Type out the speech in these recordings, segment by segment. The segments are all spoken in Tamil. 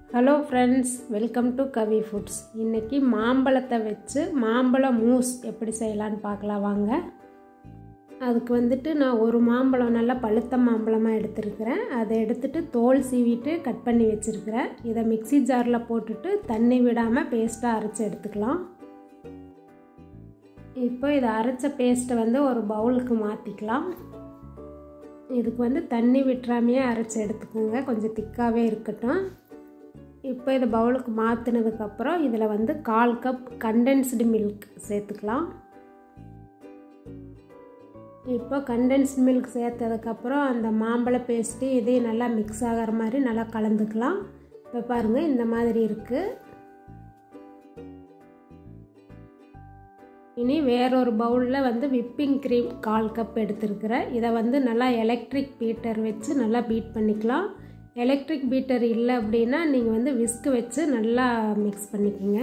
hello friends welcome to Kavi foods இன்றைக்கி மாம்பழத்தை வச்சு மாம்பழ மூஸ் எப்படி செய்யலான்னு பார்க்கலாம் வாங்க அதுக்கு வந்துட்டு நான் ஒரு மாம்பழம் நல்லா பழுத்த மாம்பழமாக எடுத்துருக்கிறேன் அதை எடுத்துட்டு தோல் சீவிட்டு கட் பண்ணி வச்சுருக்கிறேன் இதை மிக்சி ஜாரில் போட்டுட்டு தண்ணி விடாமல் பேஸ்ட்டாக அரைச்சி எடுத்துக்கலாம் இப்போ இதை அரைச்ச பேஸ்ட்டை வந்து ஒரு பவுலுக்கு மாற்றிக்கலாம் இதுக்கு வந்து தண்ணி விட்டுறாமையே அரைச்சி எடுத்துக்கோங்க கொஞ்சம் திக்காகவே இருக்கட்டும் இப்போ இதை பவுலுக்கு மாற்றினதுக்கப்புறம் இதில் வந்து கால் கப் கண்டென்ஸ்டு மில்க் சேர்த்துக்கலாம் இப்போ கண்டென்ஸ்டு மில்க் சேர்த்ததுக்கப்புறம் அந்த மாம்பழ பேஸ்ட்டு இதையும் நல்லா மிக்ஸ் ஆகிற மாதிரி நல்லா கலந்துக்கலாம் இப்போ பாருங்கள் இந்த மாதிரி இருக்குது இனி வேறொரு பவுலில் வந்து விப்பிங் க்ரீம் கால் கப் எடுத்துருக்கிறேன் இதை வந்து நல்லா எலக்ட்ரிக் பீட்டர் வச்சு நல்லா பீட் பண்ணிக்கலாம் எலக்ட்ரிக் பீட்டர் இல்லை அப்படின்னா நீங்கள் வந்து விஸ்கு வச்சு நல்லா மிக்ஸ் பண்ணிக்கோங்க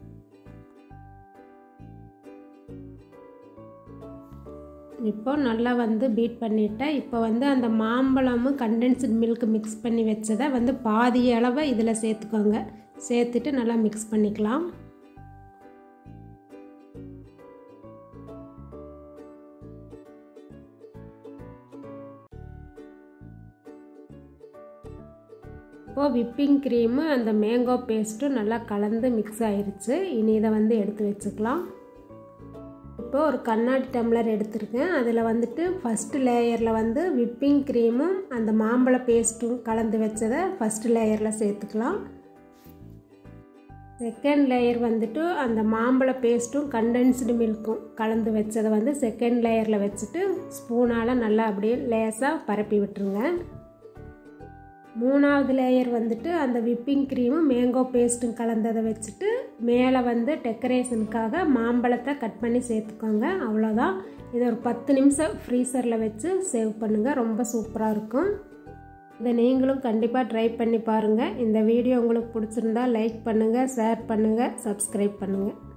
இப்போ நல்லா வந்து பீட் பண்ணிவிட்டேன் இப்போ வந்து அந்த மாம்பழமும் கண்டென்ஸ்டு மில்க் மிக்ஸ் பண்ணி வச்சதை வந்து பாதி அளவை இதில் சேர்த்துக்கோங்க சேர்த்துட்டு நல்லா மிக்ஸ் பண்ணிக்கலாம் இப்போது விப்பிங் க்ரீமு அந்த மேங்கோ பேஸ்ட்டும் நல்லா கலந்து மிக்ஸ் ஆயிடுச்சு இனி இதை வந்து எடுத்து வச்சுக்கலாம் இப்போ ஒரு கண்ணாடி டம்ளர் எடுத்திருக்கேன் அதில் வந்துட்டு ஃபஸ்ட்டு லேயரில் வந்து விப்பிங் க்ரீமும் அந்த மாம்பழ பேஸ்ட்டும் கலந்து வச்சதை ஃபஸ்ட்டு லேயரில் சேர்த்துக்கலாம் செகண்ட் லேயர் வந்துட்டு அந்த மாம்பழ பேஸ்ட்டும் கண்டென்ஸ்டு மில்க்கும் கலந்து வச்சதை வந்து செகண்ட் லேயரில் வச்சுட்டு ஸ்பூனால் நல்லா அப்படியே லேசாக பரப்பி விட்டுருங்க மூணாவது லேயர் வந்துட்டு அந்த விப்பிங் க்ரீமும் மேங்கோ பேஸ்ட்டும் கலந்ததை வச்சுட்டு மேலே வந்து டெக்கரேஷனுக்காக மாம்பழத்தை கட் பண்ணி சேர்த்துக்கோங்க அவ்வளோதான் இதை ஒரு பத்து நிமிஷம் ஃப்ரீசரில் வச்சு சேவ் பண்ணுங்கள் ரொம்ப சூப்பராக இருக்கும் இதை நீங்களும் கண்டிப்பாக ட்ரை பண்ணி பாருங்கள் இந்த வீடியோ உங்களுக்கு பிடிச்சிருந்தா லைக் பண்ணுங்கள் ஷேர் பண்ணுங்கள் சப்ஸ்கிரைப் பண்ணுங்கள்